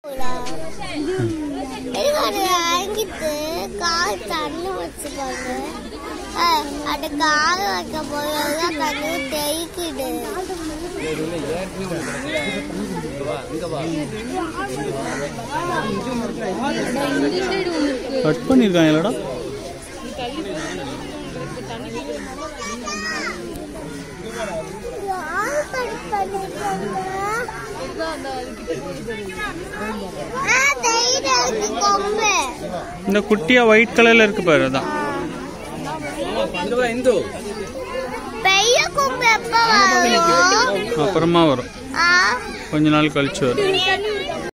இது இறங்கிட்டு கால் தண்ணி வச்சுப்பாங்க அது கால் வைக்க போதுதான் தண்ணி தேய்க்குது கட் பண்ணியிருக்காங்களடா யாரு கட் பண்ணிருக்காங்க? ஆ, தெரியுது, அதுக்கு கொம்பு இந்த குட்டியா ஒயிட் கலர்ல இருக்கு பாரு அதான் பெரிய கொம்பு எப்ப வரும் அப்புறமா வரும் ஆ கொஞ்ச நாள் கழிச்சு வரும்